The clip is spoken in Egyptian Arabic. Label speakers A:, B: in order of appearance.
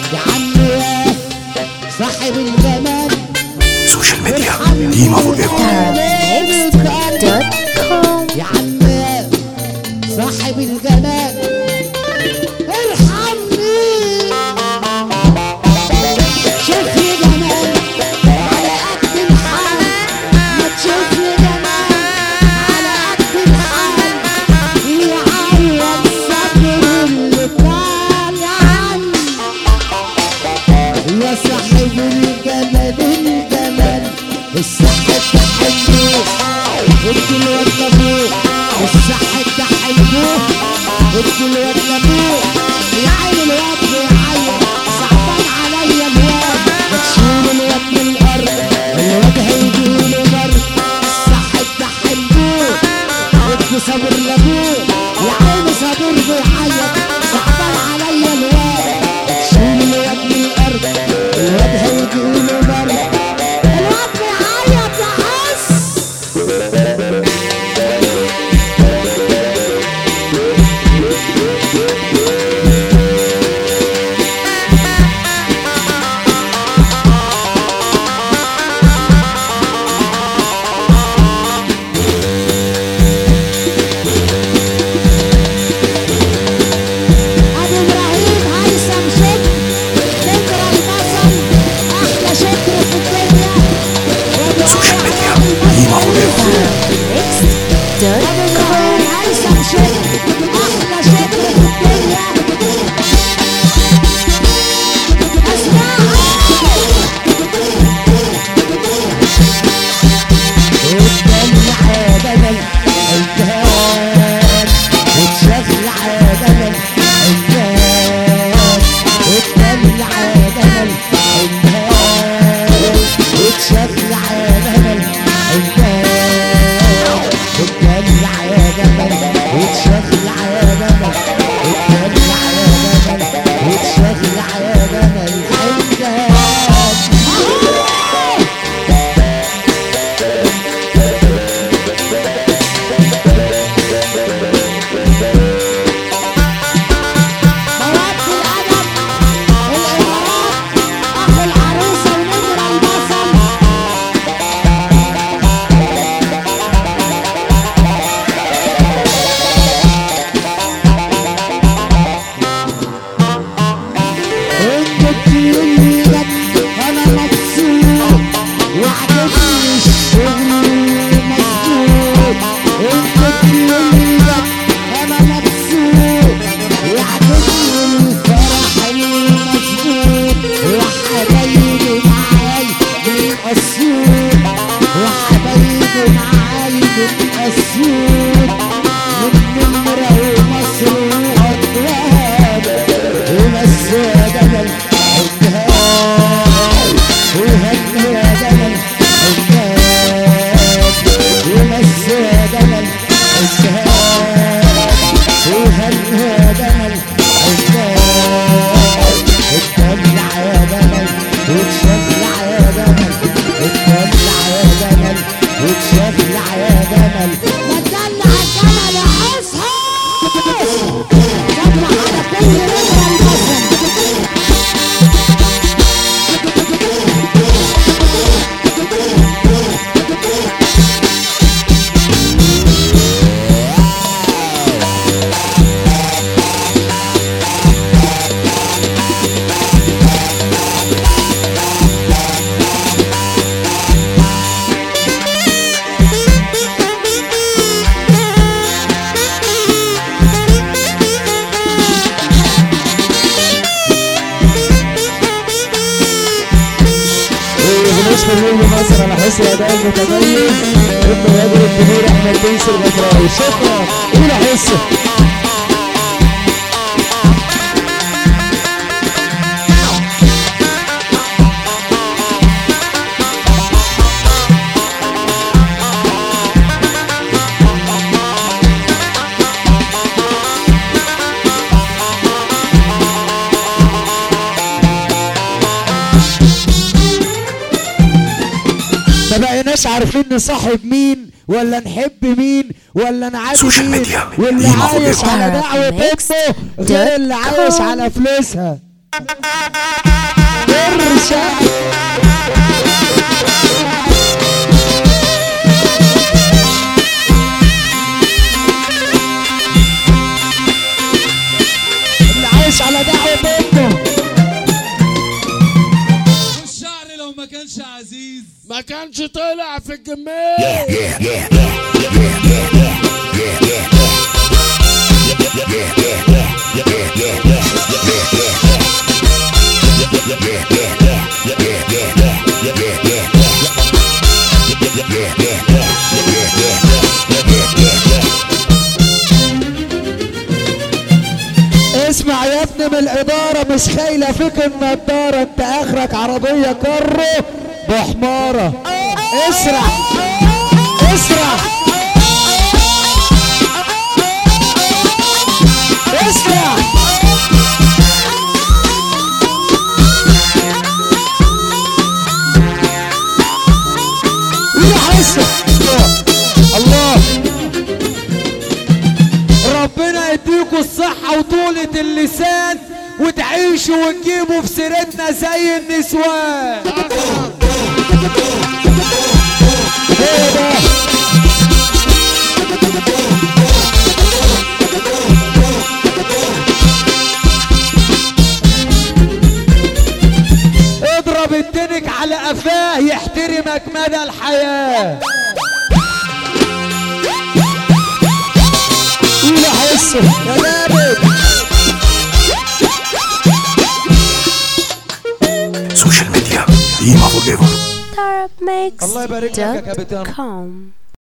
A: يا عم يا صاحب الجمال
B: سوشيال ميديا ديما فور ايفر
C: Next.com
A: يا عم يا صاحب الجمال ارحمني شوف لي جمال على قد الحال ما تشوف لي جمال على قد الحال يعيط صدر اللي طال يا عم يا صاحب الجمال الجمال الصحة تحبوه الكل وطلبوه الصحة تحبوه الكل وطلبوه يا عين الواد بيعيط صعبان عليا الواد بتشيل الواد من الأرض الواد هيجيله برد الصحة تحبوه ادي صبر لابوه يا عيني صبر بيعيط صعبان عليا الواد شيل الواد من الارض الواد هيجيله برد الواد بيعيط يا حس ابو ابراهيم هيثم شكر نجرة المثل احلى شكر في الدنيا وابو
B: سوشيال ميديا
A: المثل.
B: ديما فور ايفر
A: ابو ابراهيم هيثم شكر احلى شكر في الدنيا وتدلع عدم الحيتان وتشغل عدم الحيتان وتدلع عدم الحيتان وتشغل عدم الحيتان وتدلع عدم وتشغل عدم وتدلع عدم وتشغل عدم الحيتان مواد الأدب الإمارات أخو العروسة ونجر البصل انت تقولي لك انا مبسوط وعجبني الشغل مظبوط انت تقولي لك انا مبسوط وعجبني الفرح المظبوط وحبايبي معاي من اسيوط وحبايبي معاي من اسيوط من نمرة ومصر وأطلال وبس يا جمل عدال وهن يا جمل عدال وبس يا جمل عدال وهن يا جمل عدال اتدلع يا جمل وتشفلع يا جمل اتدلع يا جمل وتشفلع يا جمل ما تدلع الجمل يا حس حس شفلع على كل رجل البصل
D: بنشكر منه مصر على حسن اداء المتميز ابن رجل الجمهور احمد بيس الغفراوي شكرا الى حسه ما بقيناش عارفين نصاحب مين ولا نحب مين ولا نعادي
B: سوشيال
D: مين
B: ميديا.
D: واللي
B: ديما
D: عايش
B: فوق
D: على
C: الإفراط.
D: دعوة امه غير اللي عايش على فلوسها ارشا اللي عايش على دعوة امه
C: والشعر لو ما كانش عزيز
A: ما كانش طلع في الجمال
B: Yeah, yeah, yeah, yeah, yeah, yeah, yeah, yeah, yeah,
D: اسمع يا ابني من الإدارة مش خايلة فيك النضارة انت اخرك عربية كرو بحمارة اسرع اسرع اسرع روح اسرع الله ربنا يديكوا الصحة وطولة اللسان وتعيشوا وتجيبوا في سيرتنا زي النسوان ايه ده اضرب التنك على قفاه يحترمك مدى الحياه قول يا حسن يا جامد
B: Social media, Dima forever.
E: Arab makes
D: الله يبارك لك يا كابتن
E: com.